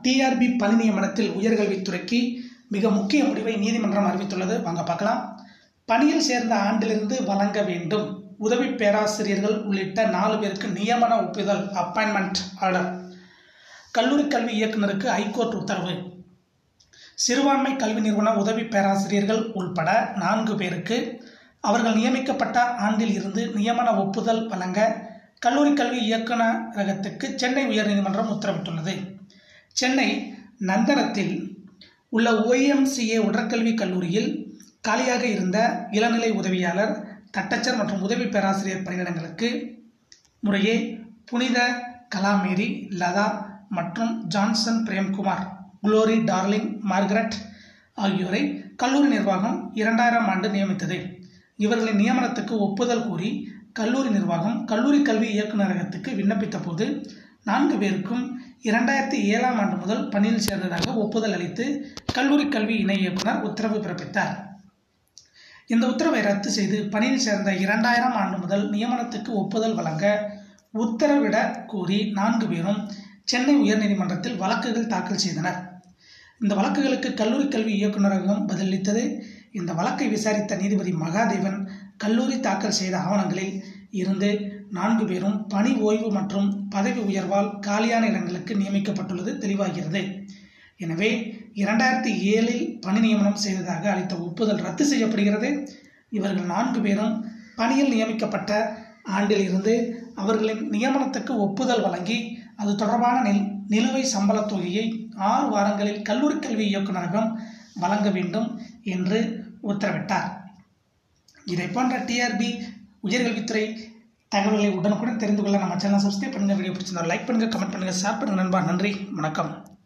TRP பணி நியமனத்தில் உயர்கல்வித்துறைக்கு மிக முக்கிய முடிவை நீதிமன்றம் அறிவித்துள்ளது வாங்க பார்க்கலாம் பணியில் சேர்ந்த ஆண்டிலிருந்து வழங்க வேண்டும் உதவி பேராசிரியர்கள் உள்ளிட்ட நாலு பேருக்கு நியமன ஒப்புதல் அப்பாயின்மெண்ட் ஆர்டர் கல்லூரி கல்வி இயக்குநருக்கு ஹைகோர்ட் உத்தரவு சிறுபான்மை கல்வி நிறுவன உதவி பேராசிரியர்கள் உள்பட நான்கு பேருக்கு அவர்கள் நியமிக்கப்பட்ட ஆண்டில் இருந்து நியமன ஒப்புதல் வழங்க கல்லூரி கல்வி இயக்குநரகத்துக்கு சென்னை உயர்நீதிமன்றம் உத்தரவிட்டுள்ளது சென்னை நந்தனத்தில் உள்ள ஒய்எம்சிஏ உடற்கல்வி கல்லூரியில் காலியாக இருந்த இளநிலை உதவியாளர் தட்டச்சர் மற்றும் உதவி பேராசிரியர் பணியிடங்களுக்கு முறையே புனித கலாமேரி லதா மற்றும் Johnson Premkumar Glory Darling Margaret ஆகியோரை கல்லூரி நிர்வாகம் இரண்டாயிரம் ஆண்டு நியமித்தது இவர்களின் நியமனத்துக்கு ஒப்புதல் கூறி கல்லூரி நிர்வாகம் கல்லூரி கல்வி இயக்குநரகத்துக்கு விண்ணப்பித்த போது நான்கு பேருக்கும் இரண்டாயிரத்தி ஏழாம் ஆண்டு முதல் பணியில் சேர்ந்ததாக ஒப்புதல் அளித்து கல்லூரி கல்வி இணை இயக்குனர் உத்தரவு பிறப்பித்தார் இந்த உத்தரவை ரத்து செய்து பணியில் சேர்ந்த இரண்டாயிரம் ஆண்டு முதல் நியமனத்துக்கு ஒப்புதல் வழங்க உத்தரவிட கோரி நான்கு பேரும் சென்னை உயர்நீதிமன்றத்தில் வழக்குகள் தாக்கல் செய்தனர் இந்த வழக்குகளுக்கு கல்லூரி கல்வி இயக்குநரகம் பதிலளித்தது இந்த வழக்கை விசாரித்த நீதிபதி மகாதேவன் கல்லூரி தாக்கல் செய்த ஆவணங்களில் இருந்து நான்கு பேரும் பணி ஓய்வு மற்றும் பதவி உயர்வால் காலியான இடங்களுக்கு நியமிக்கப்பட்டுள்ளது தெளிவாகிறது எனவே இரண்டாயிரத்தி ஏழில் பணி நியமனம் செய்ததாக அளித்த ஒப்புதல் ரத்து செய்யப்படுகிறது இவர்கள் நான்கு பேரும் பணியில் நியமிக்கப்பட்ட ஆண்டில் இருந்து அவர்களின் நியமனத்துக்கு ஒப்புதல் வழங்கி அது தொடர்பான நில் நிலுவை சம்பளத் தொகையை ஆறு வாரங்களில் கல்லூரி கல்வி இயக்குநரகம் வழங்க வேண்டும் என்று உத்தரவிட்டார் இதை போன்ற டிஆர்பி உயர்கல்வித்துறை தகவல்களை உடனுக்குடன் தெரிந்து கொள்ள நம்ம சேனல் சப்ஸ்கிரைப் பண்ணுங்கள் வீடியோ பிடிச்சிருந்தா லைக் பண்ணுங்கள் கமெண்ட் பண்ணுங்கள் ஷேர் பண்ணுங்கள் நண்பா நன்றி வணக்கம்